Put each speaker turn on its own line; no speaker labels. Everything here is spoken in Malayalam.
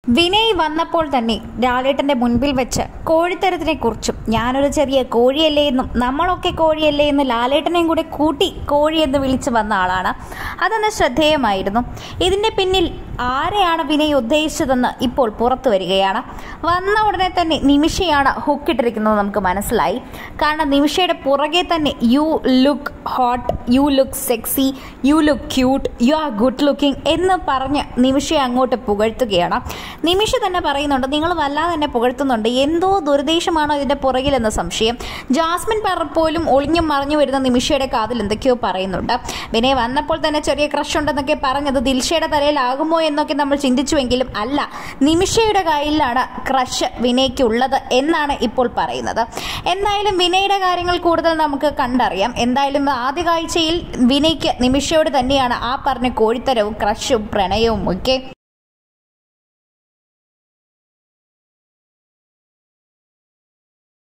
വിനയ് വന്നപ്പോൾ തന്നെ ലാലേട്ടന്റെ മുൻപിൽ വെച്ച് കോഴിത്തരത്തിനെ കുറിച്ചും ഞാനൊരു ചെറിയ കോഴിയല്ലേ എന്നും നമ്മളൊക്കെ കോഴിയല്ലേ എന്ന് ലാലേട്ടനെയും കൂടെ കൂട്ടി കോഴി എന്ന് വിളിച്ചു വന്ന ആളാണ് അതൊന്ന് ശ്രദ്ധേയമായിരുന്നു ഇതിന്റെ പിന്നിൽ ആരെയാണ് വിനയ് ഉദ്ദേശിച്ചതെന്ന് ഇപ്പോൾ പുറത്തു വരികയാണ് വന്ന ഉടനെ തന്നെ നിമിഷയാണ് ഹുക്കിട്ടിരിക്കുന്നത് നമുക്ക് മനസ്സിലായി കാരണം നിമിഷയുടെ പുറകെ തന്നെ you look hot you look sexy you look cute you are good looking എന്ന് പറഞ്ഞ് നിമിഷയെ അങ്ങോട്ട് പുകഴ്ത്തുകയാണ് നിമിഷ തന്നെ പറയുന്നുണ്ട് നിങ്ങൾ വല്ലാതെ തന്നെ പുകഴ്ത്തുന്നുണ്ട് എന്തോ ദുരുദ്ദേശമാണോ ഇതിന്റെ പുറകിലെന്ന സംശയം ജാസ്മിൻ പറ പോലും ഒളിഞ്ഞും മറിഞ്ഞു വരുന്ന നിമിഷയുടെ കാതിൽ എന്തൊക്കെയോ പറയുന്നുണ്ട് വിനയ് വന്നപ്പോൾ തന്നെ ചെറിയ ക്രഷ് ഉണ്ടെന്നൊക്കെ പറഞ്ഞത് ദിൽഷയുടെ തലയിലാകുമോ എന്നൊക്കെ നമ്മൾ ചിന്തിച്ചുവെങ്കിലും അല്ല നിമിഷയുടെ കയ്യിലാണ് ക്രഷ് വിനയ്ക്കുള്ളത് എന്നാണ് ഇപ്പോൾ പറയുന്നത് എന്തായാലും വിനയുടെ കാര്യങ്ങൾ കൂടുതൽ നമുക്ക് കണ്ടറിയാം എന്തായാലും ആദ്യ കാഴ്ചയിൽ വിനയ്ക്ക് നിമിഷയോട് തന്നെയാണ് ആ പറഞ്ഞ കോഴിത്തരവും ക്രഷും പ്രണയവും ഒക്കെ